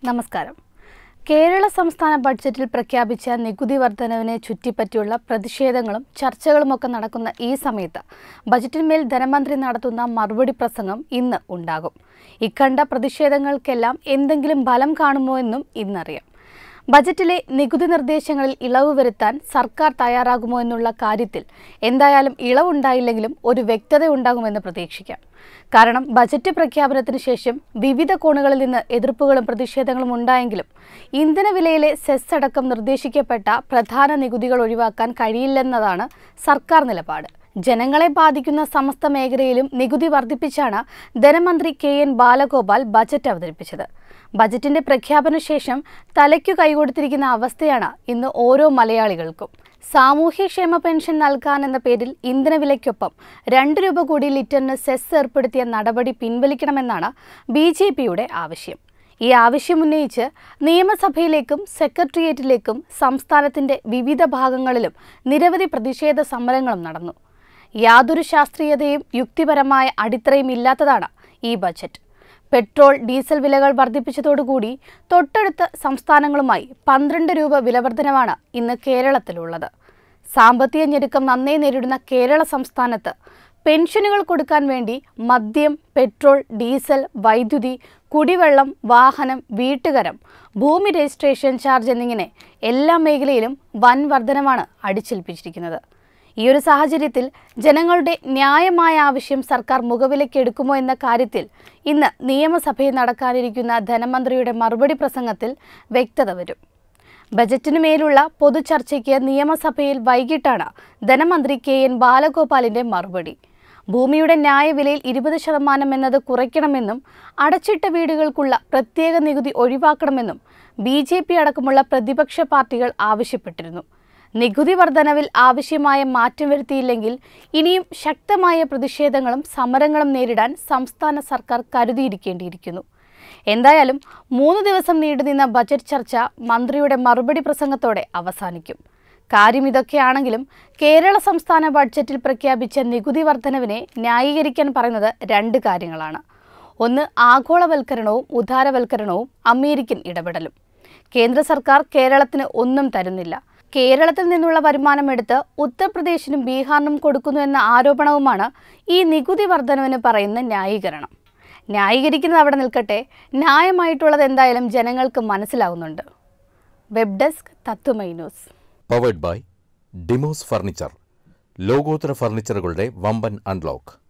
നമസ്കാരം കേരള സംസ്ഥാന ബഡ്ജറ്റിൽ പ്രഖ്യാപിച്ച നികുതി വർധനവിനെ ചുറ്റിപ്പറ്റിയുള്ള പ്രതിഷേധങ്ങളും ചർച്ചകളുമൊക്കെ നടക്കുന്ന ഈ സമയത്ത് ബജറ്റിന്മേൽ ധനമന്ത്രി നടത്തുന്ന മറുപടി പ്രസംഗം ഇന്ന് ഉണ്ടാകും ഇക്കണ്ട പ്രതിഷേധങ്ങൾക്കെല്ലാം എന്തെങ്കിലും ഫലം കാണുമോ എന്നും ഇന്നറിയാം ബജറ്റിലെ നികുതി നിർദ്ദേശങ്ങളിൽ ഇളവ് വരുത്താൻ സർക്കാർ തയ്യാറാകുമോ എന്നുള്ള കാര്യത്തിൽ എന്തായാലും ഇളവുണ്ടായില്ലെങ്കിലും ഒരു വ്യക്തത ഉണ്ടാകുമെന്ന് പ്രതീക്ഷിക്കാം കാരണം ബജറ്റ് പ്രഖ്യാപനത്തിന് ശേഷം വിവിധ കോണുകളിൽ നിന്ന് എതിർപ്പുകളും പ്രതിഷേധങ്ങളും ഉണ്ടായെങ്കിലും ഇന്ധനവിലയിലെ സെസ് അടക്കം നിർദ്ദേശിക്കപ്പെട്ട പ്രധാന നികുതികൾ ഒഴിവാക്കാൻ കഴിയില്ലെന്നതാണ് സർക്കാർ നിലപാട് ജനങ്ങളെ ബാധിക്കുന്ന സമസ്ത മേഖലയിലും നികുതി വർദ്ധിപ്പിച്ചാണ് ധനമന്ത്രി കെ എൻ ബാലഗോപാൽ ബജറ്റ് അവതരിപ്പിച്ചത് ബജറ്റിന്റെ പ്രഖ്യാപന ശേഷം തലയ്ക്കു കൈകൊടുത്തിരിക്കുന്ന അവസ്ഥയാണ് ഇന്ന് ഓരോ മലയാളികൾക്കും സാമൂഹ്യക്ഷേമ പെൻഷൻ നൽകാനെന്ന പേരിൽ ഇന്ധനവിലയ്ക്കൊപ്പം രണ്ട് രൂപ കൂടി ലിറ്ററിന് സെസ് ഏർപ്പെടുത്തിയ നടപടി പിൻവലിക്കണമെന്നാണ് ബി ജെ പിയുടെ ആവശ്യം ഈ ആവശ്യമുന്നയിച്ച് നിയമസഭയിലേക്കും സെക്രട്ടേറിയറ്റിലേക്കും സംസ്ഥാനത്തിന്റെ വിവിധ ഭാഗങ്ങളിലും നിരവധി പ്രതിഷേധ സമരങ്ങളും നടന്നു യാതൊരു ശാസ്ത്രീയതയും യുക്തിപരമായ അടിത്തറയും ഇല്ലാത്തതാണ് ഈ ബജറ്റ് പെട്രോൾ ഡീസൽ വിലകൾ വർദ്ധിപ്പിച്ചതോടുകൂടി തൊട്ടടുത്ത സംസ്ഥാനങ്ങളുമായി പന്ത്രണ്ട് രൂപ വിലവർധനവാണ് ഇന്ന് കേരളത്തിലുള്ളത് സാമ്പത്തിക ഞെരുക്കം നന്നേ നേരിടുന്ന കേരള സംസ്ഥാനത്ത് പെൻഷനുകൾ കൊടുക്കാൻ വേണ്ടി മദ്യം പെട്രോൾ ഡീസൽ വൈദ്യുതി കുടിവെള്ളം വാഹനം വീട്ടുകരം ഭൂമി രജിസ്ട്രേഷൻ ചാർജ് എന്നിങ്ങനെ എല്ലാ മേഖലയിലും വൻ വർധനവാണ് അടിച്ചേൽപ്പിച്ചിരിക്കുന്നത് ഈ ഒരു സാഹചര്യത്തിൽ ജനങ്ങളുടെ ന്യായമായ ആവശ്യം സർക്കാർ മുഖവിലക്കെടുക്കുമോ എന്ന കാര്യത്തിൽ ഇന്ന് നിയമസഭയിൽ നടക്കാനിരിക്കുന്ന ധനമന്ത്രിയുടെ മറുപടി പ്രസംഗത്തിൽ വ്യക്തത വരും ബജറ്റിനു മേലുള്ള പൊതുചർച്ചയ്ക്ക് നിയമസഭയിൽ വൈകിട്ടാണ് ധനമന്ത്രി കെ എൻ ബാലഗോപാലിന്റെ മറുപടി ഭൂമിയുടെ ന്യായവിലയിൽ ഇരുപത് ശതമാനം എന്നത് കുറയ്ക്കണമെന്നും അടച്ചിട്ട വീടുകൾക്കുള്ള പ്രത്യേക നികുതി ഒഴിവാക്കണമെന്നും ബി ജെ പി അടക്കമുള്ള പ്രതിപക്ഷ പാർട്ടികൾ ആവശ്യപ്പെട്ടിരുന്നു നികുതി വർധനവിൽ ആവശ്യമായ മാറ്റം വരുത്തിയില്ലെങ്കിൽ ഇനിയും ശക്തമായ പ്രതിഷേധങ്ങളും സമരങ്ങളും നേരിടാൻ സംസ്ഥാന സർക്കാർ കരുതിയിരിക്കേണ്ടിയിരിക്കുന്നു എന്തായാലും മൂന്ന് ദിവസം നീണ്ടുനിന്ന ബജറ്റ് ചർച്ച മന്ത്രിയുടെ മറുപടി പ്രസംഗത്തോടെ അവസാനിക്കും കാര്യം ഇതൊക്കെയാണെങ്കിലും കേരള സംസ്ഥാന ബഡ്ജറ്റിൽ പ്രഖ്യാപിച്ച നികുതി വർധനവിനെ ന്യായീകരിക്കാൻ പറയുന്നത് രണ്ട് കാര്യങ്ങളാണ് ഒന്ന് ആഗോളവൽക്കരണവും ഉദാരവൽക്കരണവും അമേരിക്കൻ ഇടപെടലും കേന്ദ്ര സർക്കാർ കേരളത്തിന് ഒന്നും തരുന്നില്ല കേരളത്തിൽ നിന്നുള്ള വരുമാനം എടുത്ത് ഉത്തർപ്രദേശിനും ബീഹാറിനും കൊടുക്കുന്നു എന്ന ആരോപണവുമാണ് ഈ നികുതി വർധനവിന് പറയുന്ന ന്യായീകരണം ന്യായീകരിക്കുന്നത് അവിടെ നിൽക്കട്ടെ ന്യായമായിട്ടുള്ളത് എന്തായാലും ജനങ്ങൾക്ക് മനസ്സിലാവുന്നുണ്ട് web desk Tatwamayi news powered by Demos furniture ലോകോത്തര ഫർണിച്ചറുകളുടെ വമ്പൻ അൺലോക്ക്